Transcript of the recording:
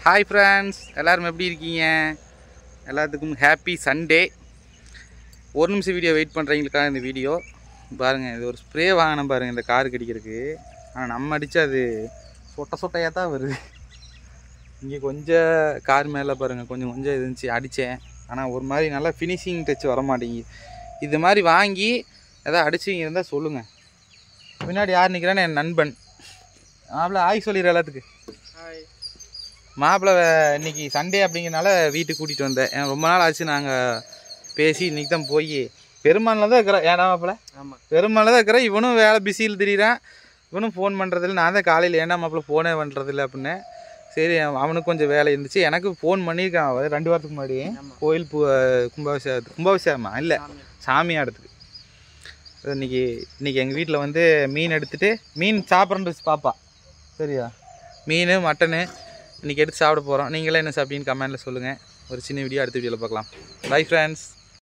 Hi friends எல்லாரும் எப்படி இருக்கீங்க எல்லாத்துக்கும் ஹாப்பி சண்டே ஒரு நிமிஷம் வீடியோ வெயிட் பண்ணுறவங்களுக்காக இந்த வீடியோ பாருங்கள் இது ஒரு ஸ்ப்ரே வாங்கினேன் பாருங்கள் இந்த கார் கடிக்கிறதுக்கு ஆனால் நம்ம அடித்தா அது சொட்ட சொட்டையாக தான் வருது இங்கே கொஞ்சம் கார் மேலே பாருங்கள் கொஞ்சம் கொஞ்சம் இருந்துச்சு அடித்தேன் ஆனால் ஒரு மாதிரி நல்லா ஃபினிஷிங் டச் வர மாட்டேங்குது இது மாதிரி வாங்கி எதாவது அடிச்சிங்க இருந்தால் சொல்லுங்கள் பின்னாடி யார் நிற்கிறான்னு என் நண்பன் மாப்பிள்ள ஆய் சொல்லிடுற எல்லாத்துக்கு மாப்பிள்ளை இன்னைக்கு சண்டே அப்படிங்கிறனால வீட்டுக்கு கூட்டிகிட்டு வந்தேன் ஏன் ரொம்ப நாள் ஆச்சு நாங்கள் பேசி இன்னைக்கு தான் போய் பெருமானில் தான் இருக்கிறேன் ஏன்னா மாப்பிள்ள ஆமாம் பெருமானில் தான் இருக்கிறேன் இவனும் வேலை பிஸியில் திரியிறான் இவனும் ஃபோன் பண்ணுறதில்ல நான் தான் காலையில் ஏன்னா மாப்பிள்ள ஃபோனே பண்ணுறதில்ல அப்படின்னு சரி அவ- அவனுக்கு கொஞ்சம் வேலை இருந்துச்சு எனக்கு ஃபோன் பண்ணியிருக்கான் அவன் ரெண்டு வாரத்துக்கு முன்னாடி ஆமா. கோயில் பூ கும்பாபிஷேகத்துக்கு கும்பாபிஷேகமா இல்லை சாமி ஆடத்துக்கு இன்னைக்கு இன்னைக்கு எங்கள் வீட்டில் வந்து மீன் எடுத்துட்டு மீன் சாப்பிட்றது பாப்பா சரியா மீன் மட்டனு இன்னைக்கு எடுத்து சாப்பிட போகிறோம் நீங்களே என்ன சாப்பிட்டீங்கன்னு கமெண்ட்டில் சொல்லுங்கள் ஒரு சின்ன வீடியோ அடுத்த வீடியோவில் பார்க்கலாம் பை ஃப்ரெண்ட்ஸ்